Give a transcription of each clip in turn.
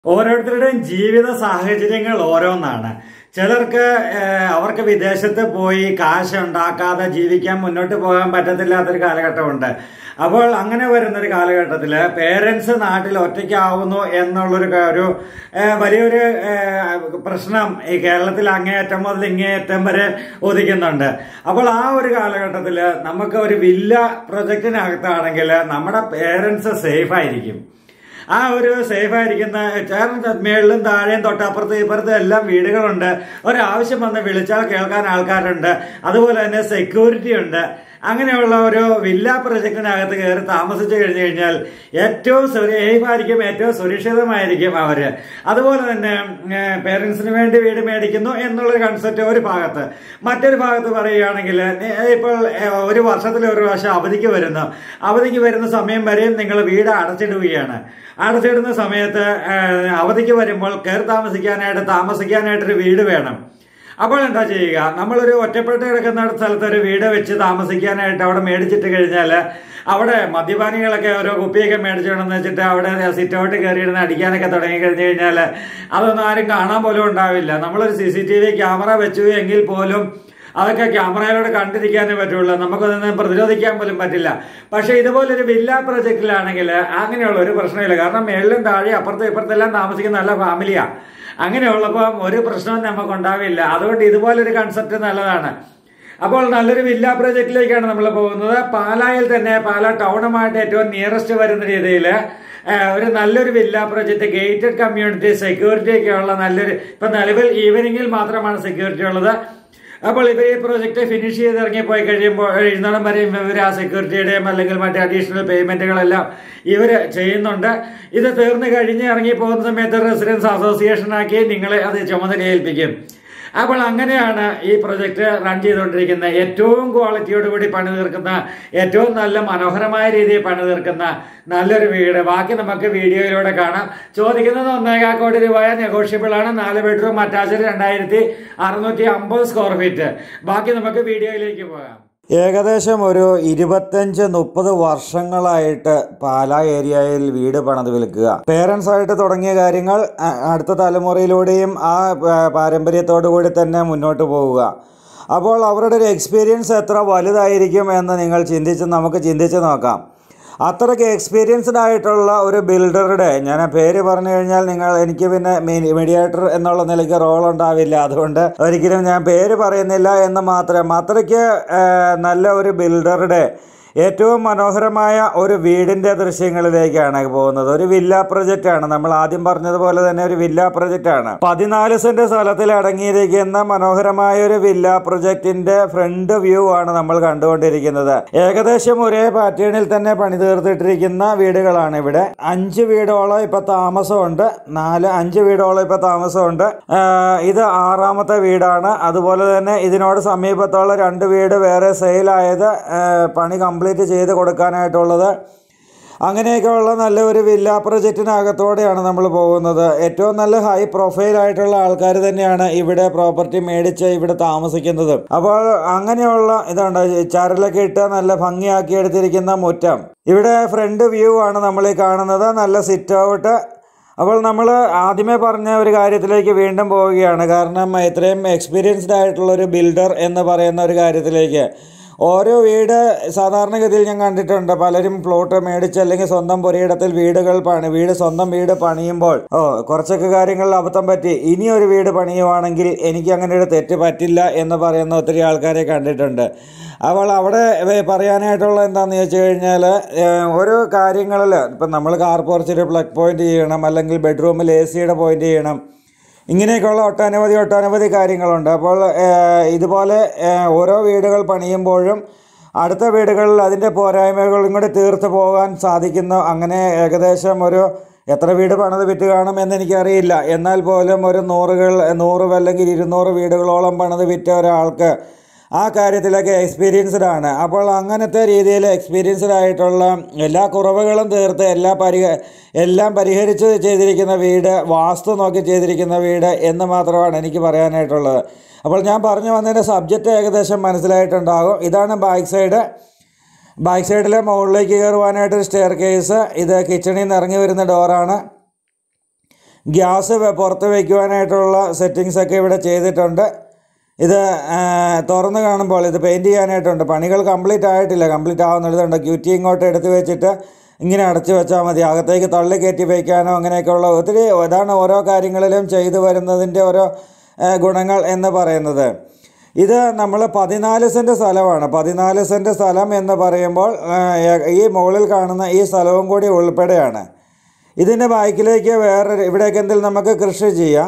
ഓരോരുത്തരുടെയും ജീവിത സാഹചര്യങ്ങൾ ഓരോന്നാണ് ചിലർക്ക് ഏഹ്, അവർക്ക് വിദേശത്ത് പോയി കാശ് ഉണ്ടാക്കാതെ ജീവിക്കാൻ മുന്നോട്ട് പോകാൻ പറ്റത്തില്ലാത്തൊരു കാലഘട്ടമുണ്ട് അപ്പോൾ അങ്ങനെ വരുന്നൊരു കാലഘട്ടത്തിൽ പേരൻസ് നാട്ടിൽ ഒറ്റയ്ക്കാവുന്നു എന്നുള്ളൊരു ക- ഒരു ഏഹ്, വലിയൊരു ഏഹ്, പ്രശ്നം ഈ കേരളത്തിൽ അങ്ങേയറ്റം മുതൽ ഇങ്ങേയറ്റം വരെ ഒതുക്കുന്നുണ്ട് അപ്പോൾ ആ ഒരു കാലഘട്ടത്തിൽ നമുക്ക് ഒരു വില്ല പ്രൊജക്റ്റിനകത്താണെങ്കിൽ നമ്മുടെ പേരൻസ് സേഫ് ആയിരിക്കും ആ ഒരു സേഫ് ആയിരിക്കുന്ന കാരണം മേളിലും താഴെയും തൊട്ടപ്പുറത്തും ഇപ്പുറത്തും എല്ലാം വീടുകളുണ്ട് ഒരാവശ്യം വന്ന് വിളിച്ചാൽ കേൾക്കാൻ ആൾക്കാരുണ്ട് അതുപോലെ തന്നെ സെക്യൂരിറ്റി ഉണ്ട് അങ്ങനെയുള്ള ഒരു വില്ല പ്രൊജക്റ്റിനകത്ത് കയറി താമസിച്ചു കഴിഞ്ഞു കഴിഞ്ഞാൽ ഏറ്റവും സേഫ് ആയിരിക്കും ഏറ്റവും സുരക്ഷിതമായിരിക്കും അവര് അതുപോലെ തന്നെ പേരൻസിന് വേണ്ടി വീട് മേടിക്കുന്നു എന്നുള്ളൊരു കൺസെപ്റ്റ് ഒരു ഭാഗത്ത് മറ്റൊരു ഭാഗത്ത് പറയുകയാണെങ്കിൽ നി- ഇപ്പോൾ ഏഹ്, ഒരു വർഷത്തിൽ ഒരു പ്രാവശ്യം അവധിക്ക് വരുന്നു അവധിക്ക് വരുന്ന സമയം വരെയും നിങ്ങൾ വീട് അടച്ചിടുകയാണ് അടച്ചിടുന്ന സമയത്ത് ഏഹ്, അവധിക്ക് വരുമ്പോൾ കയറി താമസിക്കാനായിട്ട് താമസിക്കാനായിട്ടൊരു വീട് വേണം അപ്പോൾ എന്താ ചെയ്യുക നമ്മളൊരു ഒറ്റപ്പെട്ട് കിടക്കുന്ന സ്ഥലത്ത് ഒരു വീട് വെച്ച് താമസിക്കാനായിട്ട് അവിടെ മേടിച്ചിട്ട് കഴിഞ്ഞാൽ അവിടെ മദ്യപാനികളൊക്കെ ഓരോ കുപ്പിയൊക്കെ മേടിച്ചോണെന്ന് വെച്ചിട്ട് അവിടെ സിറ്റ് ഔട്ട് കയറിയിരുന്ന് അടിക്കാനൊക്കെ തുടങ്ങി കഴിഞ്ഞു കഴിഞ്ഞാൽ അതൊന്നും ആരും കാണാൻ പോലും ഉണ്ടാവില്ല നമ്മളൊരു C C T V camera വെച്ചു എങ്കിൽ പോലും അതൊക്കെ ക്യാമറയിലൂടെ കണ്ടിരിക്കാനേ പറ്റുള്ളൂ നമുക്കതൊന്നും പ്രതിരോധിക്കാൻ പോലും പറ്റില്ല പക്ഷെ ഇതുപോലൊരു വില്ല പ്രൊജക്റ്റിലാണെങ്കിൽ അങ്ങനെയുള്ള ഒരു പ്രശ്നമില്ല കാരണം മേളിലും താഴെ അപ്പുറത്തും ഇപ്പുറത്തെല്ലാം താമസിക്കുന്ന നല്ല ഫാമിലിയാ അങ്ങനെയുള്ളപ്പം ഒരു പ്രശ്നവും നമുക്ക് ഉണ്ടാവില്ല അതുകൊണ്ട് ഇതുപോലൊരു കൺസെപ്റ്റ് നല്ലതാണ് അപ്പോൾ നല്ലൊരു വില്ല പ്രൊജക്റ്റിലേക്കാണ് നമ്മൾ പോകുന്നത് പാലായിൽ തന്നെ പാല ടൗണുമായിട്ട് ഏറ്റവും നിയറസ്റ്റ് വരുന്ന രീതിയിൽ ഒരു നല്ലൊരു villa project gated community security ഒക്കെ ഉള്ള നല്ലൊരു ഇപ്പൊ നിലവിൽ ഈവനിങ്ങിൽ മാത്രമാണ് സെക്യൂരിറ്റി ഉള്ളത് അപ്പോൾ ഇവർ ഈ പ്രോജക്റ്റ് ഫിനിഷ് ചെയ്ത് ഇറങ്ങി പോയി കഴിയുമ്പോൾ എഴുന്നോളം വരെയും ഇവർ ആ സെക്യൂരിറ്റിയുടെയും അല്ലെങ്കിൽ മറ്റേ അഡീഷണൽ പേയ്മെന്റുകളെല്ലാം ഇവർ ചെയ്യുന്നുണ്ട് ഇത് തീർന്നു കഴിഞ്ഞ് ഇറങ്ങി പോകുന്ന സമയത്ത് റെസിഡൻസ് അസോസിയേഷനാക്കി നിങ്ങളെ അത് ചുമതല ഏൽപ്പിക്കും അപ്പോൾ അങ്ങനെയാണ് ഈ പ്രൊജക്ട് റൺ ചെയ്തുകൊണ്ടിരിക്കുന്നത് ഏറ്റവും ക്വാളിറ്റിയോടുകൂടി പണി തീർക്കുന്ന ഏറ്റവും നല്ല മനോഹരമായ രീതിയിൽ പണി തീർക്കുന്ന നല്ലൊരു വീട് ബാക്കി നമുക്ക് വീഡിയോയിലൂടെ കാണാം ചോദിക്കുന്നത് ഒന്നേകാൽ കോടി രൂപ നെഗോഷ്യബിൾ ആണ് നാല് ബെഡ്റൂം അറ്റാച്ച്ഡ് രണ്ടായിരത്തി അറുന്നൂറ്റി അമ്പത് സ്ക്വയർ ഫീറ്റ് ബാക്കി നമുക്ക് വീഡിയോയിലേക്ക് പോകാം ഏകദേശം ഒരു ഇരുപത്തഞ്ച് മുപ്പത് വർഷങ്ങളായിട്ട് പാലാ ഏരിയയിൽ വീട് പണിത് വിൽക്കുക പേരൻസ് ആയിട്ട് തുടങ്ങിയ കാര്യങ്ങൾ അ- അടുത്ത തലമുറയിലൂടെയും ആ ആ, പാരമ്പര്യത്തോടു കൂടി തന്നെ മുന്നോട്ട് പോവുക അപ്പോൾ അവരുടെ ഒരു എക്സ്പീരിയൻസ് എത്ര വലുതായിരിക്കും എന്ന് നിങ്ങൾ ചിന്തിച്ച് നമുക്ക് ചിന്തിച്ച് നോക്കാം അത്രയ്ക്ക് എക്സ്പീരിയൻസ്ഡ് ആയിട്ടുള്ള ഒരു ബിൽഡറുടെ ഞാൻ ആ പേര് പറഞ്ഞു കഴിഞ്ഞാൽ നിങ്ങൾ എനിക്ക് പിന്നെ മീഡിയേറ്റർ എന്നുള്ള നിലയ്ക്ക് റോൾ ഉണ്ടാവില്ല അതുകൊണ്ട് ഒരിക്കലും ഞാൻ പേര് പറയുന്നില്ല എന്ന് മാത്രം അത്രയ്ക്ക് ആ, നല്ല ഒരു ബിൽഡറുടെ ഏറ്റവും മനോഹരമായ ഒരു വീടിൻ്റെ ദൃശ്യങ്ങളിലേക്കാണ് പോകുന്നത് ഒരു വില്ല പ്രൊജക്റ്റ് ആണ് നമ്മൾ ആദ്യം പറഞ്ഞതുപോലെ തന്നെ ഒരു വില്ല പ്രൊജക്റ്റ് ആണ് പതിനാല് സെന്റ് സ്ഥലത്തിൽ അടങ്ങിയിരിക്കുന്ന മനോഹരമായ ഒരു വില്ല പ്രൊജക്റ്റിന്റെ ഫ്രണ്ട് വ്യൂ ആണ് നമ്മൾ കണ്ടുകൊണ്ടിരിക്കുന്നത് ഏകദേശം ഒരേ പാറ്റേണിൽ തന്നെ പണി തീർത്തിട്ടിരിക്കുന്ന വീടുകളാണ് ഇവിടെ അഞ്ച് വീടോളം ഇപ്പൊ താമസമുണ്ട് നാല് അഞ്ച് വീടോളം ഇപ്പൊ താമസമുണ്ട് ആഹ് ഇത് ആറാമത്തെ വീടാണ് അതുപോലെ തന്നെ ഇതിനോട് സമീപത്തുള്ള രണ്ട് വീട് വേറെ സെയിലായത് ആഹ് പണി കംപ്ലീറ്റ് ചെയ്ത് കൊടുക്കാനായിട്ടുള്ളത് അങ്ങനെയൊക്കെയുള്ള നല്ല ഒരു വില്ല പ്രൊജക്റ്റിനകത്തോടെയാണ് നമ്മൾ പോകുന്നത് ഏറ്റവും നല്ല ഹൈ പ്രൊഫൈൽ ആയിട്ടുള്ള ആൾക്കാർ തന്നെയാണ് ഇവിടെ പ്രോപ്പർട്ടി മേടിച്ച് ഇവിടെ താമസിക്കുന്നത് അപ്പോൾ അങ്ങനെയുള്ള ഇതുണ്ട് ചരലൊക്കെ ഇട്ട് നല്ല ഭംഗിയാക്കി എടുത്തിരിക്കുന്ന മുറ്റം ഇവിടെ ഫ്രണ്ട് വ്യൂ ആണ് നമ്മൾ ഈ കാണുന്നത് നല്ല സിറ്റ് ഔട്ട് അപ്പോൾ നമ്മൾ ആദ്യമേ പറഞ്ഞ ഒരു കാര്യത്തിലേക്ക് വീണ്ടും പോവുകയാണ് കാരണം ഇത്രയും എക്സ്പീരിയൻസ്ഡ് ആയിട്ടുള്ള ഒരു ബിൽഡർ എന്ന് പറയുന്ന ഒരു കാര്യത്തിലേക്ക് ഓരോ വീട് സാധാരണഗതിയിൽ ഞാൻ കണ്ടിട്ടുണ്ട് പലരും പ്ലോട്ട് മേടിച്ച് അല്ലെങ്കിൽ സ്വന്തം പുരയിടത്തിൽ വീടുകൾ പണി വീട് സ്വന്തം വീട് പണിയുമ്പോൾ ഓ കുറച്ചൊക്കെ കാര്യങ്ങളിൽ അബദ്ധം പറ്റി ഇനി ഒരു വീട് പണിയുവാണെങ്കിൽ എനിക്ക് അങ്ങനെ ഒരു തെറ്റ് പറ്റില്ല എന്ന് പറയുന്ന ഒത്തിരി ആൾക്കാരെ കണ്ടിട്ടുണ്ട് അപ്പോൾ അവിടെ വേ- പറയാനായിട്ടുള്ള എന്താണെന്ന് ചോദിച്ചു കഴിഞ്ഞാൽ ഓരോ കാര്യങ്ങളിൽ ഇപ്പം നമ്മൾ കാർ പോർച്ചിൽ പ്ലഗ് പോയിന്റ് ചെയ്യണം അല്ലെങ്കിൽ ബെഡ്റൂമിൽ എ സിയുടെ പോയിന്റ് ചെയ്യണം ഇങ്ങനെയൊക്കെയുള്ള ഒട്ടനവധി ഒട്ടനവധി കാര്യങ്ങളുണ്ട് അപ്പോൾ ഏഹ്, ഇതുപോലെ ഏഹ്, ഓരോ വീടുകൾ പണിയുമ്പോഴും അടുത്ത വീടുകളിൽ അതിൻ്റെ പോരായ്മകളും കൂടി തീർത്ത് പോകാൻ സാധിക്കുന്നു അങ്ങനെ ഏകദേശം ഒരു എത്ര വീട് പണിത് വിറ്റ് കാണും എന്ന് എനിക്കറിയില്ല എന്നാൽ പോലും ഒരു നൂറുകൾ നൂറ് അല്ലെങ്കിൽ ഇരുന്നൂറ് വീടുകളോളം പണിത് വിറ്റ ഒരാൾക്ക് ആ കാര്യത്തിലൊക്കെ എക്സ്പീരിയൻസ്ഡ് ആണ് അപ്പോൾ അങ്ങനത്തെ രീതിയിൽ എക്സ്പീരിയൻസ്ഡ് ആയിട്ടുള്ള എല്ലാ കുറവുകളും തീർത്ത് എല്ലാ പരിഹ എല്ലാം പരിഹരിച്ച് ചെയ്തിരിക്കുന്ന വീട് വാസ്തു നോക്കി ചെയ്തിരിക്കുന്ന വീട് എന്ന് മാത്രമാണ് എനിക്ക് പറയാനായിട്ടുള്ളത് അപ്പോൾ ഞാൻ പറഞ്ഞു വന്നതിൻ്റെ സബ്ജക്റ്റ് ഏകദേശം മനസ്സിലായിട്ടുണ്ടാകും ഇതാണ് ബാക്ക് സൈഡ് ബാക്ക് സൈഡിലെ മുകളിലേക്ക് കയറുവാനായിട്ട് സ്റ്റെയർ കേസ് ഇത് കിച്ചണിൽ നിന്ന് ഇറങ്ങി വരുന്ന ഡോറാണ് ഗ്യാസ് വെ- പുറത്ത് വയ്ക്കുവാനായിട്ടുള്ള സെറ്റിങ്സ് ഒക്കെ ഇവിടെ ചെയ്തിട്ടുണ്ട് ഇത് ആ, തുറന്ന് കാണുമ്പോൾ ഇത് പെയിൻറ് ചെയ്യാനായിട്ടുണ്ട് പണികൾ കംപ്ലീറ്റ് ആയിട്ടില്ല കംപ്ലീറ്റ് ആവുന്നുള്ളതുണ്ട് ക്യൂറ്റി ഇങ്ങോട്ട് എടുത്ത് വെച്ചിട്ട് ഇങ്ങനെ അടച്ചു വെച്ചാൽ മതി അകത്തേക്ക് തള്ളി കയറ്റി വയ്ക്കാനോ അങ്ങനെയൊക്കെയുള്ള ഒത്തിരി ഇതാണ് ഓരോ കാര്യങ്ങളിലും ചെയ്തു വരുന്നതിൻ്റെ ഓരോ ആ, ഗുണങ്ങൾ എന്ന് പറയുന്നത് ഇത് നമ്മൾ പതിനാല് സെൻറ്റ് സ്ഥലമാണ് പതിനാല് സെൻറ്റ് സ്ഥലം എന്ന് പറയുമ്പോൾ ആ, ഈ മുകളിൽ കാണുന്ന ഈ സ്ഥലവും കൂടി ഉൾപ്പെടെയാണ് ഇതിൻ്റെ ബാക്കിലേക്ക് വേറെ ഇവിടേക്ക് എന്തെങ്കിലും നമുക്ക് കൃഷി ചെയ്യാം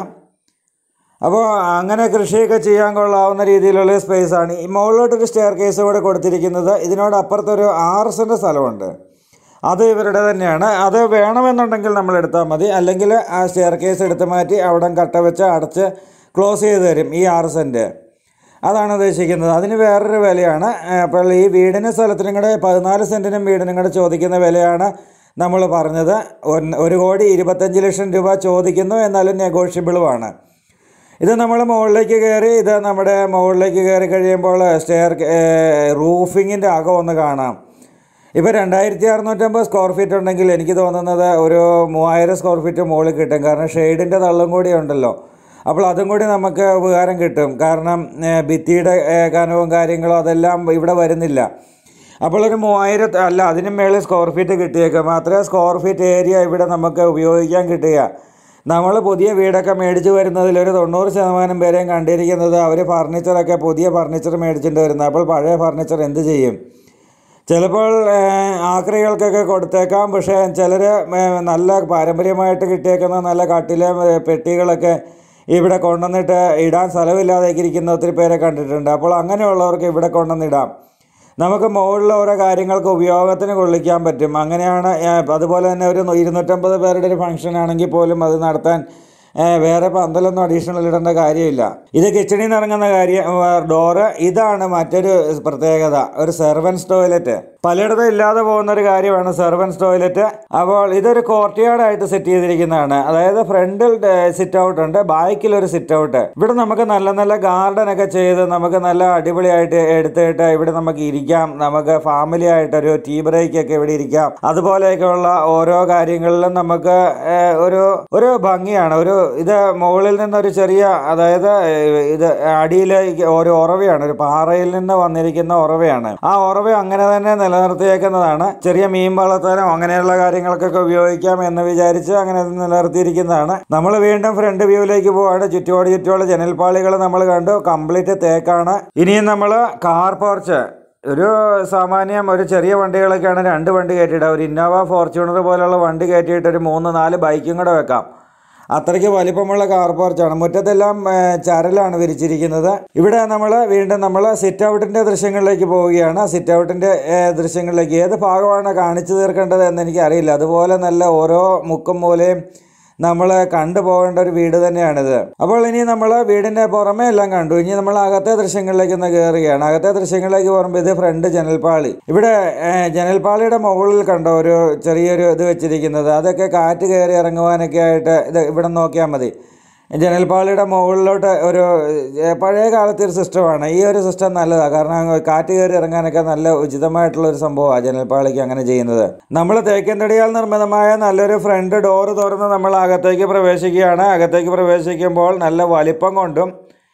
അപ്പോൾ അങ്ങനെ കൃഷിയൊക്കെ ചെയ്യാൻ കൊള്ളാവുന്ന രീതിയിലുള്ള സ്പേസാണ് ഈ മുകളിലോട്ടൊരു സ്റ്റെയർ കേസ് കൂടെ കൊടുത്തിരിക്കുന്നത് ഇതിനോട് അപ്പുറത്തൊരു ആറ് സെൻറ്റ് സ്ഥലമുണ്ട് അത് ഇവരുടെ തന്നെയാണ് അത് വേണമെന്നുണ്ടെങ്കിൽ നമ്മൾ എടുത്താൽ മതി അല്ലെങ്കിൽ ആ സ്റ്റെയർ കേസ് എടുത്ത് മാറ്റി അവിടെ കട്ട വെച്ച് അടച്ച് ക്ലോസ് ചെയ്ത് തരും ഈ ആറ് സെൻറ്റ് അതാണ് ഉദ്ദേശിക്കുന്നത് അതിന് വേറൊരു വിലയാണ് ഏ, അപ്പോൾ ഈ വീടിനും സ്ഥലത്തിനും കൂടെ പതിനാല് സെൻറ്റിനും വീടിനും കൂടെ ചോദിക്കുന്ന വിലയാണ് നമ്മൾ പറഞ്ഞത് ഒന്ന്- ഒരു കോടി ഇരുപത്തഞ്ച് ലക്ഷം രൂപ ചോദിക്കുന്നു എന്നാലും നെഗോഷ്യബിളുമാണ് ഇത് നമ്മൾ മുകളിലേക്ക് കയറി ഇത് നമ്മുടെ മുകളിലേക്ക് കയറി കഴിയുമ്പോൾ സ്റ്റെയർ റൂഫിങ്ങിൻ്റെ അകം ഒന്ന് കാണാം ഇപ്പോൾ രണ്ടായിരത്തി അറുന്നൂറ്റമ്പത് സ്ക്വയർ ഫീറ്റ് ഉണ്ടെങ്കിൽ എനിക്ക് തോന്നുന്നത് ഒരു മൂവായിരം സ്ക്വയർ ഫീറ്റ് മുകളിൽ കിട്ടും കാരണം ഷെയ്ഡിൻ്റെ തള്ളും കൂടി ഉണ്ടല്ലോ അപ്പോൾ അതും കൂടി നമുക്ക് ഉപകാരം കിട്ടും കാരണം ഏഹ്, ഭിത്തിയുടെ ഏഹ്, കനവും കാര്യങ്ങളും അതെല്ലാം ഇവിടെ വരുന്നില്ല അപ്പോൾ ഒരു മൂവായിരത്തി അല്ല അതിന് മേളിൽ സ്ക്വയർ ഫീറ്റ് കിട്ടിയേക്കാം മാത്രമേ സ്ക്വയർ ഫീറ്റ് ഏരിയ ഇവിടെ നമുക്ക് ഉപയോഗിക്കാൻ കിട്ടുക നമ്മൾ പുതിയ വീടൊക്കെ മേടിച്ച് വരുന്നതിൽ ഒരു തൊണ്ണൂറ് ശതമാനം പേരെയും കണ്ടിരിക്കുന്നത് അവർ ഫർണിച്ചറൊക്കെ പുതിയ ഫർണിച്ചർ മേടിച്ചിട്ട് വരുന്നത് അപ്പോൾ പഴയ ഫർണിച്ചർ എന്ത് ചെയ്യും ചിലപ്പോൾ ഏഹ്, ആക്രികൾക്കൊക്കെ കൊടുത്തേക്കാം പക്ഷേ ചിലർ നല്ല പാരമ്പര്യമായിട്ട് കിട്ടിയേക്കുന്ന നല്ല കട്ടിലെ ഏഹ്, പെട്ടികളൊക്കെ ഇവിടെ കൊണ്ടുവന്നിട്ട് ഇടാൻ സ്ഥലമില്ലാതെ ഇരിക്കുന്ന ഒത്തിരി പേരെ കണ്ടിട്ടുണ്ട് അപ്പോൾ അങ്ങനെയുള്ളവർക്ക് ഇവിടെ കൊണ്ടുവന്നിടാം നമുക്ക് മുകളിൽ ഓരോ കാര്യങ്ങൾക്ക് ഉപയോഗത്തിന് കൊള്ളിക്കാൻ പറ്റും അങ്ങനെയാണ് ഏഹ്, അതുപോലെ തന്നെ ഒരു ഇരുന്നൂറ്റമ്പത് പേരുടെ ഒരു ഫംഗ്ഷൻ ആണെങ്കിൽ പോലും അത് നടത്താൻ ഏഹ്, വേറെ പന്തലൊന്നും അഡീഷണൽ ഇടേണ്ട കാര്യമില്ല ഇത് കിച്ചണിൽ നിന്ന് ഇറങ്ങുന്ന കാര്യം ഡോറ് ഇതാണ് മറ്റൊരു പ്രത്യേകത ഒരു സെർവൻസ് ടോയ്ലറ്റ് പലയിടത്തും ഇല്ലാതെ പോകുന്ന ഒരു കാര്യമാണ് സെർവൻസ് ടോയ്ലറ്റ് അപ്പോൾ ഇതൊരു കോർട്ട്യാർഡായിട്ട് സെറ്റ് ചെയ്തിരിക്കുന്നതാണ് അതായത് ഫ്രണ്ടിൽ സിറ്റ് ഔട്ട് ഉണ്ട് ബാക്കിൽ ഒരു സിറ്റ് ഔട്ട് ഇവിടെ നമുക്ക് നല്ല നല്ല ഗാർഡൻ ഒക്കെ ചെയ്ത് നമുക്ക് നല്ല അടിപൊളിയായിട്ട് എടുത്തിട്ട് ഇവിടെ നമുക്ക് ഇരിക്കാം നമുക്ക് ഫാമിലി ആയിട്ടൊരു ടീ ബ്രേക്ക് ഒക്കെ ഇവിടെ ഇരിക്കാം അതുപോലെയൊക്കെയുള്ള ഓരോ കാര്യങ്ങളിലും നമുക്ക് ഏഹ്, ഒരു ഒരു ഭംഗിയാണ് ഒരു ഇത് മുകളിൽ നിന്ന് ഒരു ചെറിയ അതായത് ഏഹ്, ഇത് അടിയിലേക്ക് ഒരു ഉറവയാണ് ഒരു പാറയിൽ നിന്ന് വന്നിരിക്കുന്ന ഉറവയാണ് ആ ഉറവ അങ്ങനെ തന്നെ നിലനിർത്തിയേക്കുന്നതാണ് ചെറിയ മീൻ വളർത്താനോ അങ്ങനെയുള്ള കാര്യങ്ങൾക്കൊക്കെ ഉപയോഗിക്കാം എന്ന് വിചാരിച്ച് അങ്ങനെ നിലനിർത്തിയിരിക്കുന്നതാണ് നമ്മൾ വീണ്ടും ഫ്രണ്ട് വ്യൂവിലേക്ക് പോവാണ് ചുറ്റോട് ചുറ്റോട് ജനൽപ്പാളികൾ നമ്മൾ കണ്ടു കംപ്ലീറ്റ് തേക്കാണ് ഇനിയും നമ്മൾ കാർ പോർച്ച് ഒരു സാമാന്യം ഒരു ചെറിയ വണ്ടികളൊക്കെയാണ് രണ്ട് വണ്ടി കയറ്റിയിടുക ഒരു ഇന്നോവ ഫോർച്യൂണർ പോലുള്ള വണ്ടി കയറ്റിയിട്ട് ഒരു മൂന്ന് നാല് ബൈക്കും കൂടെ വെക്കാം അത്രയ്ക്ക് വലിപ്പമുള്ള കാർ പോർച്ചാണ് മുറ്റത്തെല്ലാം ഏ, ചരലാണ് വിരിച്ചിരിക്കുന്നത് ഇവിടെ നമ്മൾ വീണ്ടും നമ്മൾ സിറ്റ് ഔട്ടിൻ്റെ ദൃശ്യങ്ങളിലേക്ക് പോവുകയാണ് സിറ്റ് ഔട്ടിൻ്റെ ദൃശ്യങ്ങളിലേക്ക് ഏത് ഭാഗമാണ് കാണിച്ചു തീർക്കേണ്ടത് എന്ന് എനിക്കറിയില്ല അതുപോലെ നല്ല ഓരോ മുക്കും മൂലയും നമ്മൾ കണ്ടുപോകേണ്ട ഒരു വീട് തന്നെയാണിത് അപ്പോൾ ഇനി നമ്മൾ വീടിൻ്റെ പുറമേ എല്ലാം കണ്ടു ഇനി നമ്മൾ അകത്തെ ദൃശ്യങ്ങളിലേക്ക് ഒന്ന് കയറുകയാണ് അകത്തെ ദൃശ്യങ്ങളിലേക്ക് പോകുമ്പോൾ ഇത് ഫ്രണ്ട് ജനൽപ്പാളി ഇവിടെ ഏഹ്, ജനൽപ്പാളിയുടെ മുകളിൽ കണ്ടോ ഒരു ചെറിയൊരു ഇത് വെച്ചിരിക്കുന്നത് അതൊക്കെ കാറ്റ് കയറി ഇറങ്ങുവാനൊക്കെ ആയിട്ട് ഇത് ഇവിടെ നോക്കിയാൽ മതി ജനൽപ്പാളിയുടെ മുകളിലോട്ട് ഒരു ഏഹ്, പഴയ കാലത്തെ ഒരു സിസ്റ്റമാണ് ഈ ഒരു സിസ്റ്റം നല്ലതാണ് കാരണം കാറ്റ് കയറി ഇറങ്ങാനൊക്കെ നല്ല ഉചിതമായിട്ടുള്ള ഒരു സംഭവമാണ് ജനൽപ്പാളിക്ക് അങ്ങനെ ചെയ്യുന്നത് നമ്മൾ തേക്കൻതടിയാൽ നിർമ്മിതമായ നല്ലൊരു ഫ്രണ്ട് ഡോറ് തുറന്ന് നമ്മൾ അകത്തേക്ക് പ്രവേശിക്കുകയാണ് അകത്തേക്ക് പ്രവേശിക്കുമ്പോൾ നല്ല വലിപ്പം കൊണ്ടും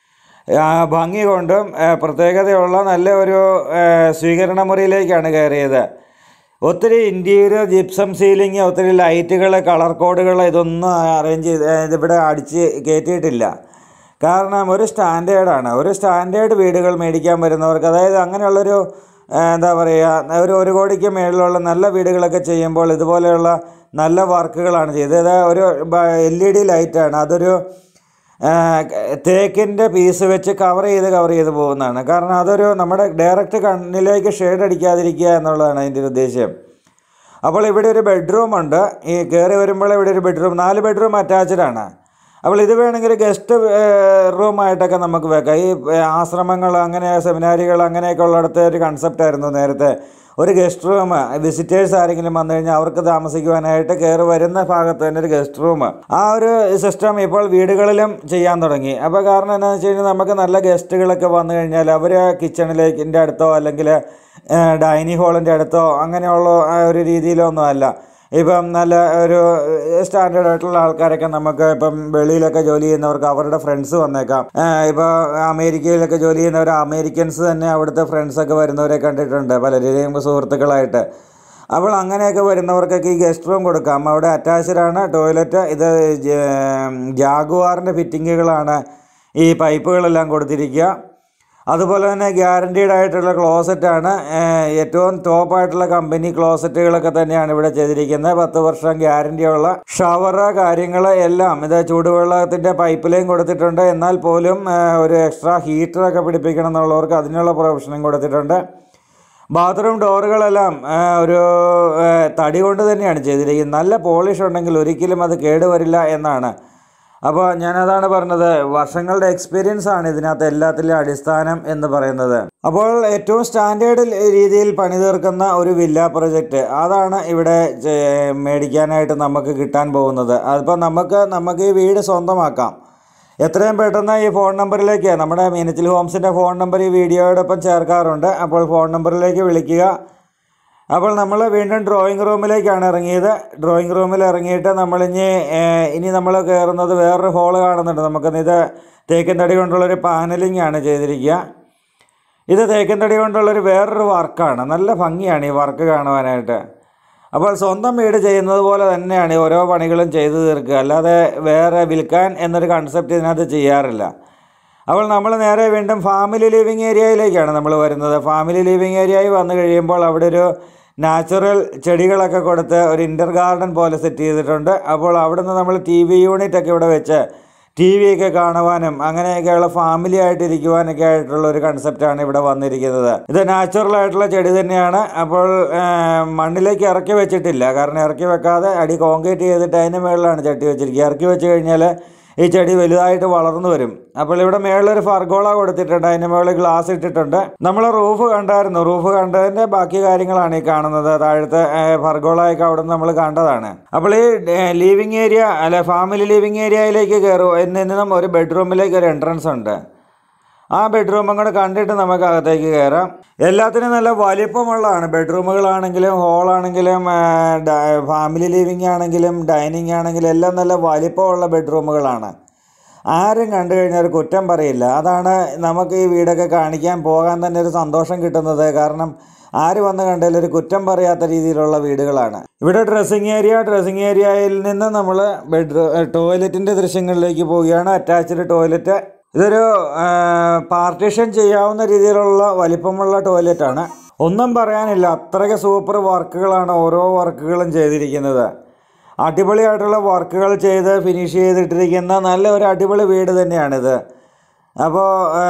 ആ, ഭംഗി കൊണ്ടും ആ, പ്രത്യേകതയുള്ള നല്ല ഒരു ആ, സ്വീകരണ മുറിയിലേക്കാണ് കയറിയത് ഒത്തിരി ഇൻറ്റീരിയർ ജിപ്സം സീലിംഗ് ഒത്തിരി ലൈറ്റുകൾ കളർ കോഡുകൾ ഇതൊന്നും അറേഞ്ച് ചെയ്ത് ഏ, ഇതിവിടെ അടിച്ച് കയറ്റിയിട്ടില്ല കാരണം ഒരു സ്റ്റാൻഡേർഡാണ് ഒരു സ്റ്റാൻഡേർഡ് വീടുകൾ മേടിക്കാൻ വരുന്നവർക്ക് അതായത് അങ്ങനെയുള്ളൊരു ആ, എന്താ പറയുക ഒരു ഒരു കോടിക്ക് മേളിലുള്ള നല്ല വീടുകളൊക്കെ ചെയ്യുമ്പോൾ ഇതുപോലെയുള്ള നല്ല വർക്കുകളാണ് ചെയ്തത് ഒരു എൽ ഇ ഡി ലൈറ്റാണ് അതൊരു ആ, തേക്കിൻ്റെ പീസ് വെച്ച് കവർ ചെയ്ത് കവർ ചെയ്ത് പോകുന്നതാണ് കാരണം അതൊരു നമ്മുടെ ഡയറക്റ്റ് കണ്ണിലേക്ക് ഷെയ്ഡ് അടിക്കാതിരിക്കുക എന്നുള്ളതാണ് അതിൻ്റെ ഒരു ഉദ്ദേശ്യം അപ്പോൾ ഇവിടെ ഒരു ബെഡ്റൂം ഉണ്ട് ഈ കയറി വരുമ്പോൾ ഇവിടെ ഒരു ബെഡ്റൂം നാല് ബെഡ്റൂം അറ്റാച്ച്ഡ് ആണ് അപ്പോൾ ഇത് വേണമെങ്കിൽ ഗസ്റ്റ് റൂമായിട്ടൊക്കെ നമുക്ക് വെക്കാം ഈ ഏഹ്, ആശ്രമങ്ങൾ അങ്ങനെ സെമിനാരികൾ അങ്ങനെയൊക്കെ ഉള്ളിടത്തെ ഒരു കൺസെപ്റ്റ് ആയിരുന്നു നേരത്തെ ഒരു ഗസ്റ്റ് റൂം വിസിറ്റേഴ്സ് ആരെങ്കിലും വന്നു കഴിഞ്ഞാൽ അവർക്ക് താമസിക്കുവാനായിട്ട് കയറി വരുന്ന ഭാഗത്ത് തന്നെ ഒരു ഗസ്റ്റ് റൂം ആ ഒരു സിസ്റ്റം ഇപ്പോൾ വീടുകളിലും ചെയ്യാൻ തുടങ്ങി അപ്പോൾ കാരണം എന്താണെന്ന് വെച്ച് കഴിഞ്ഞാൽ നമുക്ക് നല്ല ഗസ്റ്റുകളൊക്കെ വന്നു കഴിഞ്ഞാൽ അവർ കിച്ചണിലേക്കിൻ്റെ അടുത്തോ അല്ലെങ്കിൽ ഡൈനിങ് ഹാളിൻ്റെ അടുത്തോ അങ്ങനെയുള്ള ആ ഒരു രീതിയിലോ ഒന്നും അല്ല ഇപ്പം നല്ല ഒരു സ്റ്റാൻഡേർഡ് ആയിട്ടുള്ള ആൾക്കാരൊക്കെ നമുക്ക് ഇപ്പം വെളിയിലൊക്കെ ജോലി ചെയ്യുന്നവർക്ക് അവരുടെ ഫ്രണ്ട്സ് വന്നേക്കാം ഇപ്പോൾ അമേരിക്കയിലൊക്കെ ജോലി ചെയ്യുന്നവർ അമേരിക്കൻസ് തന്നെ അവിടുത്തെ ഫ്രണ്ട്സൊക്കെ വരുന്നവരെ കണ്ടിട്ടുണ്ട് പലരെയും സുഹൃത്തുക്കളായിട്ട് അപ്പോൾ അങ്ങനെയൊക്കെ വരുന്നവർക്കൊക്കെ ഈ ഗസ്റ്റ് റൂം കൊടുക്കാം അവിടെ അറ്റാച്ച്ഡ് ആണ് ടോയ്ലറ്റ് ഇത് ജാഗുവാറിൻ്റെ ഫിറ്റിങ്ങുകളാണ് ഈ പൈപ്പുകളെല്ലാം കൊടുത്തിരിക്കുക അതുപോലെ തന്നെ ഗ്യാരണ്ടീഡ് ആയിട്ടുള്ള ക്ലോസറ്റാണ് ഏറ്റവും ടോപ്പ് ആയിട്ടുള്ള കമ്പനി ക്ലോസറ്റുകളൊക്കെ തന്നെയാണ് ഇവിടെ ചെയ്തിരിക്കുന്നത് പത്ത് വർഷം ഗ്യാരണ്ടിയുള്ള ഷവറ് കാര്യങ്ങൾ എല്ലാം ഇത് ചൂടുവെള്ളത്തിൻ്റെ പൈപ്പ് ലൈൻ കൊടുത്തിട്ടുണ്ട് എന്നാൽ പോലും ഏഹ്, ഒരു എക്സ്ട്രാ ഹീറ്ററൊക്കെ പിടിപ്പിക്കണം എന്നുള്ളവർക്ക് അതിനുള്ള പ്രൊവിഷനും കൊടുത്തിട്ടുണ്ട് ബാത്റൂം ഡോറുകളെല്ലാം ആ, ഒരു ആ, തടി കൊണ്ട് തന്നെയാണ് ചെയ്തിരിക്കുന്നത് നല്ല പോളിഷ് ഉണ്ടെങ്കിൽ ഒരിക്കലും അത് കേടുവരില്ല എന്നാണ് അപ്പോൾ ഞാനതാണ് പറഞ്ഞത് വർഷങ്ങളുടെ എക്സ്പീരിയൻസ് ആണ് ഇതിനകത്ത് എല്ലാത്തിലും അടിസ്ഥാനം എന്ന് പറയുന്നത് അപ്പോൾ ഏറ്റവും സ്റ്റാൻഡേർഡ് രീതിയിൽ പണി തീർക്കുന്ന ഒരു വില്ല പ്രൊജക്റ്റ് അതാണ് ഇവിടെ ചെ- മേടിക്കാനായിട്ട് നമുക്ക് കിട്ടാൻ പോകുന്നത് അതിപ്പോൾ നമുക്ക് നമുക്ക് ഈ വീട് സ്വന്തമാക്കാം എത്രയും പെട്ടെന്ന് ഈ ഫോൺ നമ്പറിലേക്ക് നമ്മുടെ മീനച്ചിൽ ഹോംസിൻ്റെ ഫോൺ നമ്പർ ഈ വീഡിയോയോടൊപ്പം ചേർക്കാറുണ്ട് അപ്പോൾ ഫോൺ നമ്പറിലേക്ക് വിളിക്കുക അപ്പോൾ നമ്മൾ വീണ്ടും ഡ്രോയിങ് റൂമിലേക്കാണ് ഇറങ്ങിയത് ഡ്രോയിങ് റൂമിൽ ഇറങ്ങിയിട്ട് നമ്മളിനി ഏഹ്, ഇനി നമ്മൾ കയറുന്നത് വേറൊരു ഹോള് കാണുന്നുണ്ട് നമുക്ക് ഇത് തേക്കിൻ തടി കൊണ്ടുള്ളൊരു പാനലിംഗ് ആണ് ചെയ്തിരിക്കുക ഇത് തേക്കിൻ തടി കൊണ്ടുള്ളൊരു വേറൊരു വർക്കാണ് നല്ല ഭംഗിയാണ് ഈ വർക്ക് കാണുവാനായിട്ട് അപ്പോൾ സ്വന്തം വീട് ചെയ്യുന്നത് പോലെ തന്നെയാണ് ഈ ഓരോ പണികളും ചെയ്തു തീർക്കുക അല്ലാതെ വേറെ വിൽക്കാൻ എന്നൊരു കൺസെപ്റ്റ് ഇതിനകത്ത് ചെയ്യാറില്ല അപ്പോൾ നമ്മൾ നേരെ വീണ്ടും ഫാമിലി ലിവിങ് ഏരിയയിലേക്കാണ് നമ്മൾ വരുന്നത് ഫാമിലി ലിവിങ് ഏരിയയിൽ വന്നു കഴിയുമ്പോൾ അവിടെ ഒരു നാച്ചുറൽ ചെടികളൊക്കെ കൊടുത്ത് ഒരു ഇൻ്റർ ഗാർഡൻ പോലെ സെറ്റ് ചെയ്തിട്ടുണ്ട് അപ്പോൾ അവിടുന്ന് നമ്മൾ ടി വി യൂണിറ്റ് ഒക്കെ ഇവിടെ വെച്ച് ടി വി ഒക്കെ കാണുവാനും അങ്ങനെയൊക്കെയുള്ള ഫാമിലി ആയിട്ട് ഇരിക്കുവാനൊക്കെ ആയിട്ടുള്ള ഒരു കൺസെപ്റ്റാണ് ഇവിടെ വന്നിരിക്കുന്നത് ഇത് നാച്ചുറൽ ആയിട്ടുള്ള ചെടി തന്നെയാണ് അപ്പോൾ ആ, മണ്ണിലേക്ക് ഇറക്കി വെച്ചിട്ടില്ല കാരണം ഇറക്കി വെക്കാതെ അടി കോൺക്രീറ്റ് ചെയ്തിട്ട് അതിന് മുകളിലാണ് ചട്ടി വെച്ചിരിക്കുക ഇറക്കി വെച്ച് കഴിഞ്ഞാൽ ഈ ചെടി വലുതായിട്ട് വളർന്നു വരും അപ്പോൾ ഇവിടെ മേളിലൊരു ഫർഗോള കൊടുത്തിട്ടുണ്ട് അതിന് മുകളിൽ ഗ്ലാസ് ഇട്ടിട്ടുണ്ട് നമ്മൾ റൂഫ് കണ്ടായിരുന്നു റൂഫ് കണ്ടതിൻ്റെ ബാക്കി കാര്യങ്ങളാണ് ഈ കാണുന്നത് താഴത്തെ ഫർഗോളയൊക്കെ അവിടെ നിന്ന് നമ്മൾ കണ്ടതാണ് അപ്പോൾ ഈ ലീവിങ് ഏരിയ അല്ലെ ഫാമിലി ലീവിങ് ഏരിയയിലേക്ക് കയറും എന്നിന്നും ഒരു ബെഡ്റൂമിലേക്ക് ഒരു എൻട്രൻസ് ഉണ്ട് ആ ബെഡ്റൂമും കൂടെ കണ്ടിട്ട് നമുക്ക് അകത്തേക്ക് കയറാം എല്ലാത്തിനും നല്ല വലിപ്പമുള്ളതാണ് ബെഡ്റൂമുകളാണെങ്കിലും ഹോളാണെങ്കിലും ഫാമിലി ലിവിങ് ആണെങ്കിലും ഡൈനിങ് ആണെങ്കിലും എല്ലാം നല്ല വലിപ്പമുള്ള ബെഡ്റൂമുകളാണ് ആരും കണ്ടു കഴിഞ്ഞാൽ ഒരു കുറ്റം പറയില്ല അതാണ് നമുക്ക് ഈ വീടൊക്കെ കാണിക്കാൻ പോകാൻ തന്നെ ഒരു സന്തോഷം കിട്ടുന്നത് കാരണം ആര് വന്ന് കണ്ടാലും ഒരു കുറ്റം പറയാത്ത രീതിയിലുള്ള വീടുകളാണ് ഇവിടെ ഡ്രസ്സിങ് ഏരിയ ഡ്രസ്സിങ് ഏരിയയിൽ നിന്ന് നമ്മൾ ബെഡ്റൂം ടോയ്ലറ്റിൻ്റെ ദൃശ്യങ്ങളിലേക്ക് പോവുകയാണ് അറ്റാച്ച്ഡ് ടോയ്ലറ്റ് ഇതൊരു പാർട്ടീഷൻ ചെയ്യാവുന്ന രീതിയിലുള്ള വലിപ്പമുള്ള ടോയ്ലറ്റാണ് ഒന്നും പറയാനില്ല അത്രയ്ക്ക് സൂപ്പർ വർക്കുകളാണ് ഓരോ വർക്കുകളും ചെയ്തിരിക്കുന്നത് അടിപൊളിയായിട്ടുള്ള വർക്കുകൾ ചെയ്ത് ഫിനിഷ് ചെയ്തിട്ടിരിക്കുന്ന നല്ല ഒരു അടിപൊളി വീട് തന്നെയാണിത് അപ്പോൾ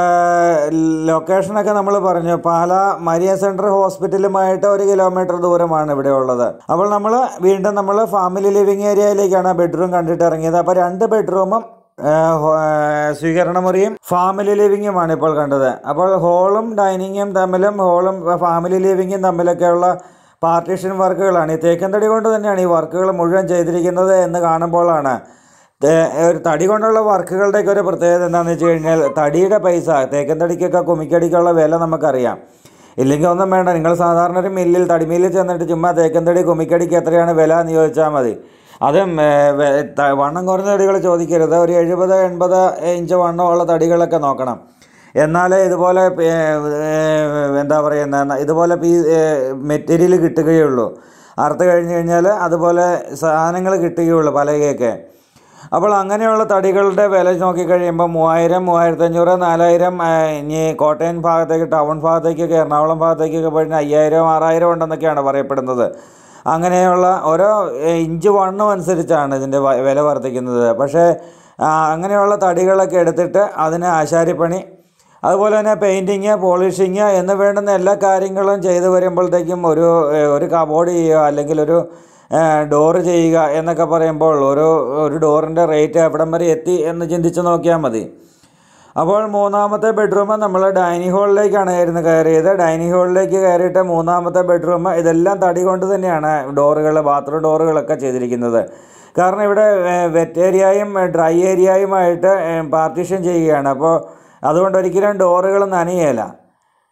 ലൊക്കേഷനൊക്കെ നമ്മൾ പറഞ്ഞു പാല മരിയ സെൻറ്റർ ഹോസ്പിറ്റലുമായിട്ട് ഒരു കിലോമീറ്റർ ദൂരമാണ് ഇവിടെ ഉള്ളത് അപ്പോൾ നമ്മൾ വീണ്ടും നമ്മൾ ഫാമിലി ലിവിങ് ഏരിയയിലേക്കാണ് ബെഡ്റൂം കണ്ടിട്ട് ഇറങ്ങിയത് അപ്പോൾ രണ്ട് ബെഡ്റൂമും ഏഹ്, ഹോ- ഏഹ്, സ്വീകരണമുറിയും ഫാമിലി ലിവിങ്ങുമാണ് ഇപ്പോൾ കണ്ടത് അപ്പോൾ ഹോളും ഡൈനിങ്ങും തമ്മിലും ഹോളും ഫാമിലി ലിവിങ്ങും തമ്മിലൊക്കെയുള്ള പാർട്ടീഷൻ വർക്കുകളാണ് ഈ തേക്കൻതടി കൊണ്ട് തന്നെയാണ് ഈ വർക്കുകൾ മുഴുവൻ ചെയ്തിരിക്കുന്നത് എന്ന് കാണുമ്പോഴാണ് തേ- ഒരു തടി കൊണ്ടുള്ള വർക്കുകളുടെയൊക്കെ ഒരു പ്രത്യേകത എന്താണെന്ന് വെച്ച് കഴിഞ്ഞാൽ തടിയുടെ പൈസ തേക്കൻ തടിക്കൊക്കെ കുമിക്കടിക്കുള്ള വില നമുക്കറിയാം ഇല്ലെങ്കിൽ ഒന്നും വേണ്ട നിങ്ങൾ സാധാരണ ഒരു മില്ലിൽ തടിമില്ലിൽ ചെന്നിട്ട് ചുമ്മാ തേക്കൻ തടി കുമിക്കടിക്ക് എത്രയാണ് വില എന്ന് ചോദിച്ചാൽ മതി അതും ഏ, വെ- ത- വണ്ണം കുറഞ്ഞ തടികൾ ചോദിക്കരുത് ഒരു എഴുപത് എൺപത് ഇഞ്ച് വണ്ണമുള്ള തടികളൊക്കെ നോക്കണം എന്നാലേ ഇതുപോലെ ഏ, ഏ, എന്താ പറയുന്ന ഇതുപോലെ പീ മെറ്റീരിയൽ കിട്ടുകയുള്ളൂ അറുത്ത് കഴിഞ്ഞ് കഴിഞ്ഞാൽ അതുപോലെ സാധനങ്ങൾ കിട്ടുകയുള്ളൂ പലകയൊക്കെ അപ്പോൾ അങ്ങനെയുള്ള തടികളുടെ വില നോക്കിക്കഴിയുമ്പോൾ മൂവായിരം മൂവായിരത്തഞ്ഞൂറ് നാലായിരം ആ, ഇനി കോട്ടയം ഭാഗത്തേക്ക് ടൗൺ ഭാഗത്തേക്കൊക്കെ എറണാകുളം ഭാഗത്തേക്കൊക്കെ പോയിട്ട് അയ്യായിരം ആറായിരം ഉണ്ടെന്നൊക്കെയാണ് പറയപ്പെടുന്നത് അങ്ങനെയുള്ള ഓരോ ഏ, ഇഞ്ച് വണ്ണം അനുസരിച്ചാണ് ഇതിൻ്റെ വ- വില വർദ്ധിക്കുന്നത് പക്ഷേ ആ, അങ്ങനെയുള്ള തടികളൊക്കെ എടുത്തിട്ട് അതിന് ആശാരിപ്പണി അതുപോലെ തന്നെ പെയിൻറ്റിങ് പോളിഷിങ് എന്ന് വേണ്ടുന്ന എല്ലാ കാര്യങ്ങളും ചെയ്തു വരുമ്പോഴത്തേക്കും ഒരു ഏ, ഒരു കബോർഡ് ചെയ്യുക അല്ലെങ്കിൽ ഒരു ഡോറ് ചെയ്യുക എന്നൊക്കെ പറയുമ്പോൾ ഒരു ഒരു ഡോറിൻ്റെ റേറ്റ് എവിടം വരെ എത്തി എന്ന് ചിന്തിച്ച് നോക്കിയാൽ മതി അപ്പോൾ മൂന്നാമത്തെ ബെഡ്റൂം നമ്മൾ ഡൈനിങ് ഹാളിലേക്കാണ് ആയിരുന്നു കയറിയത് ഡൈനിങ് ഹാളിലേക്ക് കയറിയിട്ട് മൂന്നാമത്തെ ബെഡ്റൂം ഇതെല്ലാം തടി കൊണ്ട് തന്നെയാണ് ഡോറുകൾ ബാത്റൂം ഡോറുകളൊക്കെ ചെയ്തിരിക്കുന്നത് കാരണം ഇവിടെ വെറ്റ് ഏരിയയും ഡ്രൈ ഏരിയയുമായിട്ട് പാർട്ടീഷൻ ചെയ്യുകയാണ് അപ്പോൾ അതുകൊണ്ട് ഒരിക്കലും ഡോറുകൾ നനയേല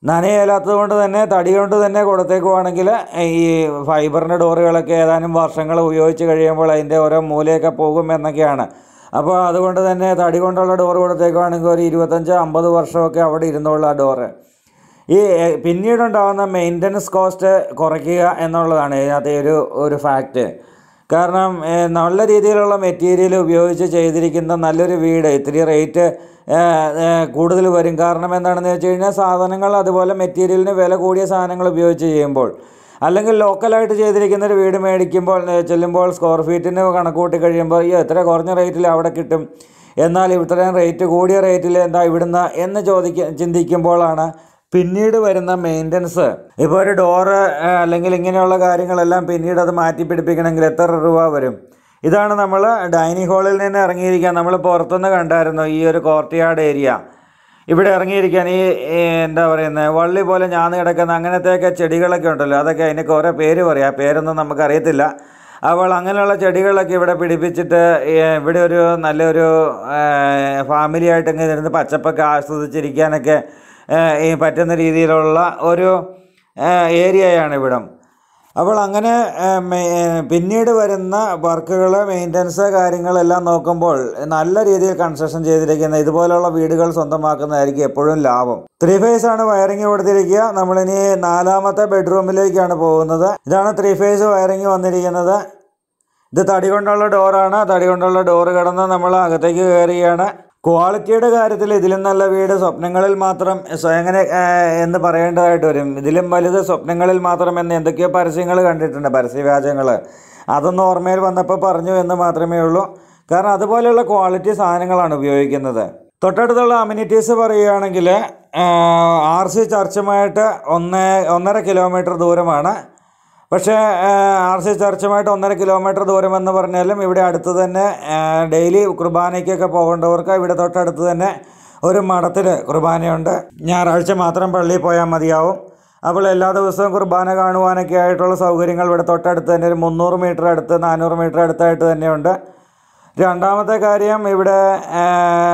നനയില്ലാത്തത് കൊണ്ട് തന്നെ തടി കൊണ്ട് തന്നെ കൊടുത്തേക്കുവാണെങ്കിൽ ഈ ഫൈബറിൻ്റെ ഡോറുകളൊക്കെ ഏതാനും വർഷങ്ങൾ ഉപയോഗിച്ച് കഴിയുമ്പോൾ അതിൻ്റെ ഓരോ മൂലയൊക്കെ പോകും എന്നൊക്കെയാണ് അപ്പോൾ അതുകൊണ്ട് തന്നെ തടി കൊണ്ടുള്ള ഡോറ് കൊടുത്തേക്കുവാണെങ്കിൽ ഒരു ഇരുപത്തഞ്ച് അമ്പത് വർഷമൊക്കെ അവിടെ ഇരുന്നുള്ള ആ ഡോറ് ഈ എ- പിന്നീടുണ്ടാകുന്ന മെയിൻ്റനൻസ് കോസ്റ്റ് കുറയ്ക്കുക എന്നുള്ളതാണ് ഇതിനകത്തെ ഒരു ഒരു ഫാക്റ്റ് കാരണം ഏ, നല്ല രീതിയിലുള്ള മെറ്റീരിയൽ ഉപയോഗിച്ച് ചെയ്തിരിക്കുന്ന നല്ലൊരു വീട് ഇത്തിരി റേറ്റ് കൂടുതൽ വരും കാരണം എന്താണെന്ന് വെച്ച് കഴിഞ്ഞാൽ സാധനങ്ങൾ അതുപോലെ മെറ്റീരിയലിന് വില കൂടിയ സാധനങ്ങൾ ഉപയോഗിച്ച് ചെയ്യുമ്പോൾ അല്ലെങ്കിൽ ലോക്കലായിട്ട് ചെയ്തിരിക്കുന്ന ഒരു വീട് മേടിക്കുമ്പോൾ ഏ, ചെല്ലുമ്പോൾ സ്ക്വയർ ഫീറ്റിന് കണക്ക് കൂട്ടി കഴിയുമ്പോൾ അയ്യോ എത്ര കുറഞ്ഞ റേറ്റിൽ അവിടെ കിട്ടും എന്നാൽ ഇത്രയും റേറ്റ് കൂടിയ റേറ്റിൽ എന്താ ഇവിടുന്ന് എന്ന് ചോദിക്ക ചിന്തിക്കുമ്പോഴാണ് പിന്നീട് വരുന്ന മെയിൻ്റനൻസ് ഇപ്പോൾ ഒരു ഡോറ് അല്ലെങ്കിൽ ഇങ്ങനെയുള്ള കാര്യങ്ങളെല്ലാം പിന്നീട് അത് മാറ്റി പിടിപ്പിക്കണമെങ്കിൽ എത്ര രൂപ വരും ഇതാണ് നമ്മൾ ഡൈനിങ് ഹാളിൽ നിന്ന് ഇറങ്ങിയിരിക്കാൻ നമ്മൾ പുറത്തുനിന്ന് കണ്ടായിരുന്നു ഈ ഒരു കോർട്ട്യാർഡ് ഏരിയ ഇവിടെ ഇറങ്ങിയിരിക്കാൻ ഈ ഈ എന്താ പറയുന്നത് വള്ളി പോലെ ഞാന്ന് കിടക്കുന്ന അങ്ങനത്തെയൊക്കെ ചെടികളൊക്കെ ഉണ്ടല്ലോ അതൊക്കെ അതിനൊക്കെ ഓരോ പേര് പറയാം ആ പേരൊന്നും നമുക്കറിയത്തില്ല അപ്പോൾ അങ്ങനെയുള്ള ചെടികളൊക്കെ ഇവിടെ പിടിപ്പിച്ചിട്ട് ഈ ഇവിടെ ഒരു നല്ലൊരു ഫാമിലി ആയിട്ട് ഇങ്ങനെ ഇരുന്ന് പച്ചപ്പൊക്കെ ആസ്വദിച്ചിരിക്കാനൊക്കെ ഏ, ഈ പറ്റുന്ന രീതിയിലുള്ള ഒരു ഏരിയയാണ് ഇവിടം അപ്പോൾ അങ്ങനെ ഏ, മെ- ഏ, പിന്നീട് വരുന്ന വർക്കുകൾ മെയിൻ്റനൻസ് കാര്യങ്ങളെല്ലാം നോക്കുമ്പോൾ നല്ല രീതിയിൽ കൺസ്ട്രക്ഷൻ ചെയ്തിരിക്കുന്ന ഇതുപോലുള്ള വീടുകൾ സ്വന്തമാക്കുന്നതായിരിക്കും എപ്പോഴും ലാഭം ത്രീ ഫേസ് ആണ് വയറിങ് കൊടുത്തിരിക്കുക നമ്മളിനി നാലാമത്തെ ബെഡ്റൂമിലേക്കാണ് പോകുന്നത് ഇതാണ് ത്രീ ഫേസ് വയറിങ് വന്നിരിക്കുന്നത് ഇത് തടി കൊണ്ടുള്ള ഡോറാണ് തടി കൊണ്ടുള്ള ഡോറ് കടന്ന് നമ്മൾ അകത്തേക്ക് കയറുകയാണ് ക്വാളിറ്റിയുടെ കാര്യത്തിൽ ഇതിലും നല്ല വീട് സ്വപ്നങ്ങളിൽ മാത്രം സ്വ- എങ്ങനെ ആ, എന്ന് പറയേണ്ടതായിട്ട് വരും ഇതിലും വലുത് സ്വപ്നങ്ങളിൽ മാത്രം എന്ന് എന്തൊക്കെയോ പരസ്യങ്ങൾ കണ്ടിട്ടുണ്ട് പരസ്യവ്യാജങ്ങൾ അതൊന്നും ഓർമ്മയിൽ വന്നപ്പോൾ പറഞ്ഞു എന്ന് മാത്രമേ ഉള്ളൂ കാരണം അതുപോലെയുള്ള ക്വാളിറ്റി സാധനങ്ങളാണ് ഉപയോഗിക്കുന്നത് തൊട്ടടുത്തുള്ള അമ്യൂണിറ്റീസ് പറയുകയാണെങ്കിൽ ആർ സി ചർച്ചുമായിട്ട് ഒന്ന് ഒന്നര കിലോമീറ്റർ ദൂരമാണ് പക്ഷേ ആർ സി ചർച്ചുമായിട്ട് ഒന്നര കിലോമീറ്റർ ദൂരമെന്ന് പറഞ്ഞാലും ഇവിടെ അടുത്ത് തന്നെ ഡെയിലി കുർബാനയ്ക്കൊക്കെ പോകേണ്ടവർക്ക് ഇവിടെ തൊട്ടടുത്ത് തന്നെ ഒരു മഠത്തിൽ കുർബാനയുണ്ട് ഞായറാഴ്ച മാത്രം പള്ളിയിൽ പോയാൽ മതിയാവും അപ്പോൾ എല്ലാ ദിവസവും കുർബാന കാണുവാനൊക്കെ ആയിട്ടുള്ള സൗകര്യങ്ങൾ ഇവിടെ തൊട്ടടുത്ത് തന്നെ ഒരു മുന്നൂറ് മീറ്റർ അടുത്ത് നാനൂറ് മീറ്റർ അടുത്തായിട്ട് തന്നെയുണ്ട് രണ്ടാമത്തെ കാര്യം ഇവിടെ ആ,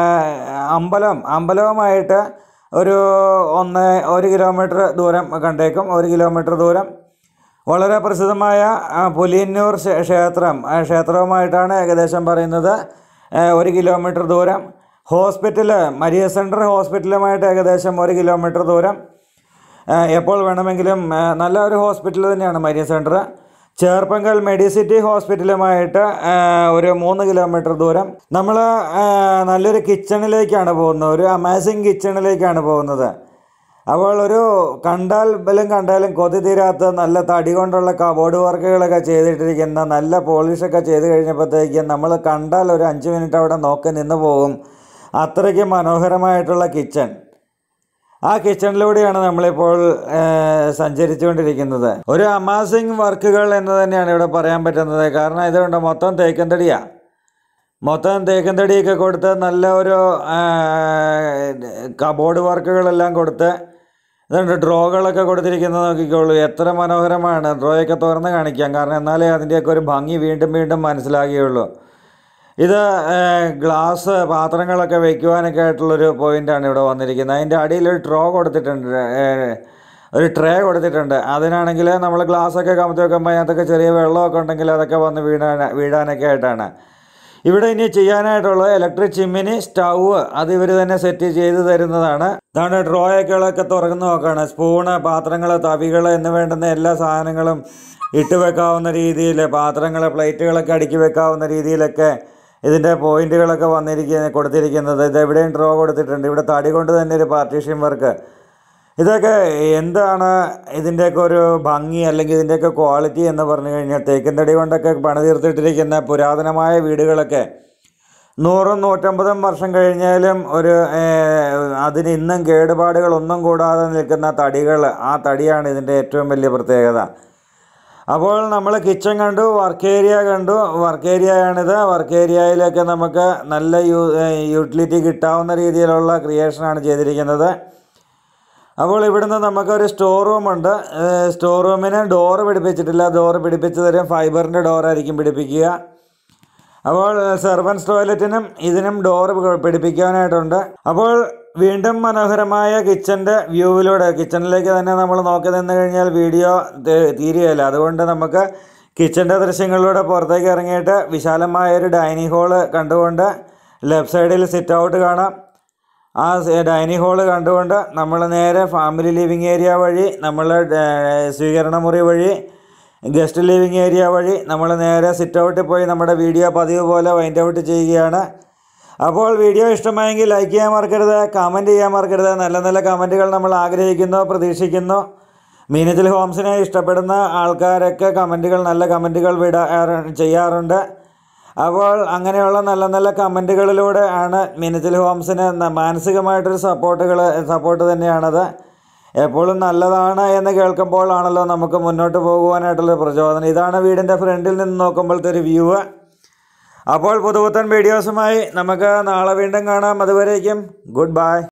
അമ്പലം അമ്പലവുമായിട്ട് ഒരു ഒന്ന് ഒരു കിലോമീറ്റർ ദൂരം കണ്ടേക്കും ഒരു കിലോമീറ്റർ ദൂരം വളരെ പ്രസിദ്ധമായ ആ, പുലിയന്നൂർ ക്ഷേ- ക്ഷേത്രം ആ ക്ഷേത്രവുമായിട്ടാണ് ഏകദേശം പറയുന്നത് ആ, ഒരു കിലോമീറ്റർ ദൂരം ഹോസ്പിറ്റൽ മരിയ സെൻറ്റർ ഹോസ്പിറ്റലുമായിട്ട് ഏകദേശം ഒരു കിലോമീറ്റർ ദൂരം ആ, എപ്പോൾ വേണമെങ്കിലും ആ, നല്ല ഒരു ഹോസ്പിറ്റൽ തന്നെയാണ് മരിയ സെൻറ്റർ ചേർപ്പങ്കൽ മെഡിസിറ്റി ഹോസ്പിറ്റലുമായിട്ട് ആ, ഒരു മൂന്ന് കിലോമീറ്റർ ദൂരം നമ്മൾ നല്ലൊരു കിച്ചണിലേക്കാണ് പോകുന്നത് ഒരു അമേസിങ് കിച്ചണിലേക്കാണ് പോകുന്നത് അപ്പോൾ ഒരു കണ്ടാൽ ബലം കണ്ടാലും കൊതി തീരാത്ത നല്ല തടി കൊണ്ടുള്ള കബോർഡ് വർക്കുകളൊക്കെ ചെയ്തിട്ടിരിക്കുന്ന നല്ല പോളിഷൊക്കെ ചെയ്ത് കഴിഞ്ഞപ്പോഴത്തേക്കും നമ്മൾ കണ്ടാൽ ഒരു അഞ്ച് മിനിറ്റ് അവിടെ നോക്കി നിന്ന് പോകും അത്രയ്ക്ക് മനോഹരമായിട്ടുള്ള കിച്ചൺ ആ കിച്ചണിലൂടെയാണ് നമ്മളിപ്പോൾ ഏഹ്, സഞ്ചരിച്ചുകൊണ്ടിരിക്കുന്നത് ഒരു അമാസിങ് വർക്കുകൾ എന്ന് തന്നെയാണ് ഇവിടെ പറയാൻ പറ്റുന്നത് കാരണം ഇതുകൊണ്ട് മൊത്തം തേക്കന്തടിയാണ് മൊത്തം തേക്കന്തടിയൊക്കെ കൊടുത്ത് നല്ല ഒരു കബോർഡ് വർക്കുകളെല്ലാം കൊടുത്ത് ഇതുണ്ട് ഡ്രോകളൊക്കെ കൊടുത്തിരിക്കുന്നത് നോക്കിക്കോളൂ എത്ര മനോഹരമാണ് ഡ്രോയൊക്കെ തുറന്ന് കാണിക്കാം കാരണം എന്നാലേ അതിൻ്റെയൊക്കെ ഒരു ഭംഗി വീണ്ടും വീണ്ടും മനസ്സിലാകുകയുള്ളൂ ഇത് ഗ്ലാസ് പാത്രങ്ങളൊക്കെ വെക്കുവാനൊക്കെ ആയിട്ടുള്ളൊരു പോയിൻ്റാണ് ഇവിടെ വന്നിരിക്കുന്നത് അതിൻ്റെ അടിയിൽ ഒരു ട്രോ കൊടുത്തിട്ടുണ്ട് ഏഹ്, ഒരു ട്രേ കൊടുത്തിട്ടുണ്ട് അതിനാണെങ്കിൽ നമ്മൾ ഗ്ലാസ്സൊക്കെ കമത്തി വെക്കുമ്പോൾ അതിനകത്തൊക്കെ ചെറിയ വെള്ളമൊക്കെ ഉണ്ടെങ്കിൽ അതൊക്കെ വന്ന് വീഴാൻ വീഴാനൊക്കെ ആയിട്ടാണ് ഇവിടെ ഇനി ചെയ്യാനായിട്ടുള്ളത് ഇലക്ട്രിക് ചിമ്മിനി സ്റ്റൗവ് അത് ഇവർ തന്നെ സെറ്റ് ചെയ്ത് തരുന്നതാണ് ഇതാണ് ഡ്രോയൊക്കെകളൊക്കെ തുറന്ന് നോക്കുകയാണ് സ്പൂണ് പാത്രങ്ങൾ തവികൾ എന്ന് വേണ്ടുന്ന എല്ലാ സാധനങ്ങളും ഇട്ട് വെക്കാവുന്ന രീതിയിൽ പാത്രങ്ങൾ പ്ലേറ്റുകളൊക്കെ അടുക്കി വെക്കാവുന്ന രീതിയിലൊക്കെ ഇതിൻ്റെ പോയിന്റുകളൊക്കെ വന്നിരിക്കുന്ന കൊടുത്തിരിക്കുന്നത് ഇത് എവിടെയും ഡ്രോ കൊടുത്തിട്ടുണ്ട് ഇവിടെ തടി കൊണ്ട് തന്നെ ഒരു പാർട്ടീഷൻ വർക്ക് ഇതൊക്കെ എന്താണ് ഇതിൻ്റെയൊക്കെ ഒരു ഭംഗി അല്ലെങ്കിൽ ഇതിൻ്റെയൊക്കെ ക്വാളിറ്റി എന്ന് പറഞ്ഞു കഴിഞ്ഞാൽ തേക്കിൻ തടി കൊണ്ടൊക്കെ പണിതീർത്തിട്ടിരിക്കുന്ന പുരാതനമായ വീടുകളൊക്കെ നൂറും നൂറ്റമ്പതും വർഷം കഴിഞ്ഞാലും ഒരു ഏഹ്, അതിന് ഇന്നും കേടുപാടുകളൊന്നും കൂടാതെ നിൽക്കുന്ന തടികൾ ആ തടിയാണ് ഇതിൻ്റെ ഏറ്റവും വലിയ പ്രത്യേകത അപ്പോൾ നമ്മൾ കിച്ചൺ കണ്ടു വർക്ക് ഏരിയ കണ്ടു വർക്ക് ഏരിയയാണിത് വർക്ക് ഏരിയയിലൊക്കെ നമുക്ക് നല്ല യൂ യൂട്ടിലിറ്റി കിട്ടാവുന്ന രീതിയിലുള്ള ക്രിയേഷനാണ് ചെയ്തിരിക്കുന്നത് അപ്പോൾ ഇവിടുന്ന് നമുക്കൊരു സ്റ്റോർ റൂമുണ്ട് സ്റ്റോർ റൂമിന് ഡോറ് പിടിപ്പിച്ചിട്ടില്ല ഡോറ് പിടിപ്പിച്ച് തരും ഫൈബറിൻ്റെ ഡോറായിരിക്കും പിടിപ്പിക്കുക അപ്പോൾ സെർവൻസ് ടോയ്ലറ്റിനും ഇതിനും ഡോറ് പിടിപ്പിക്കാനായിട്ടുണ്ട് അപ്പോൾ വീണ്ടും മനോഹരമായ കിച്ചൻ്റെ വ്യൂവിലൂടെ കിച്ചണിലേക്ക് തന്നെ നമ്മൾ നോക്കി നിന്ന് കഴിഞ്ഞാൽ വീഡിയോ ത- തീരുകയില്ല അതുകൊണ്ട് നമുക്ക് കിച്ചൻ്റെ ദൃശ്യങ്ങളിലൂടെ പുറത്തേക്ക് ഇറങ്ങിയിട്ട് വിശാലമായ ഒരു ഡൈനിങ് ഹാള് കണ്ടുകൊണ്ട് ലെഫ്റ്റ് സൈഡിൽ സിറ്റ് ഔട്ട് കാണാം ആ ഡൈനിങ് ഹാള് കണ്ടുകൊണ്ട് നമ്മൾ നേരെ ഫാമിലി ലിവിങ് ഏരിയ വഴി നമ്മൾ സ്വീകരണ മുറി വഴി ഗസ്റ്റ് ലിവിങ് ഏരിയ വഴി നമ്മൾ നേരെ സിറ്റ് ഔട്ടിൽ പോയി നമ്മുടെ വീഡിയോ പതിവ് പോലെ വൈൻഡ് ഔട്ട് ചെയ്യുകയാണ് അപ്പോൾ വീഡിയോ ഇഷ്ടമായെങ്കിൽ ലൈക്ക് ചെയ്യാൻ മറക്കരുത് കമൻറ്റ് ചെയ്യാൻ മറക്കരുത് നല്ല നല്ല കമൻറ്റുകൾ നമ്മൾ ആഗ്രഹിക്കുന്നു പ്രതീക്ഷിക്കുന്നു മീനച്ചിൽ ഹോംസിനെ ഇഷ്ടപ്പെടുന്ന ആൾക്കാരൊക്കെ കമൻറ്റുകൾ നല്ല കമൻറ്റുകൾ വിടാറ് ചെയ്യാറുണ്ട് അപ്പോൾ അങ്ങനെയുള്ള നല്ല നല്ല കമൻറ്റുകളിലൂടെ ആണ് മീനച്ചിൽ ഹോംസിന് ന- മാനസികമായിട്ടൊരു സപ്പോർട്ടുകൾ സപ്പോർട്ട് തന്നെയാണത് എപ്പോഴും നല്ലതാണ് എന്ന് കേൾക്കുമ്പോഴാണല്ലോ നമുക്ക് മുന്നോട്ട് പോകുവാനായിട്ടുള്ള പ്രചോദനം ഇതാണ് വീടിൻ്റെ ഫ്രണ്ടിൽ നിന്ന് നോക്കുമ്പോഴത്തെ ഒരു വ്യൂ അപ്പോൾ പുതുപുത്തൻ വീഡിയോസുമായി നമുക്ക് നാളെ വീണ്ടും കാണാം അതുവരേക്കും ഗുഡ് ബൈ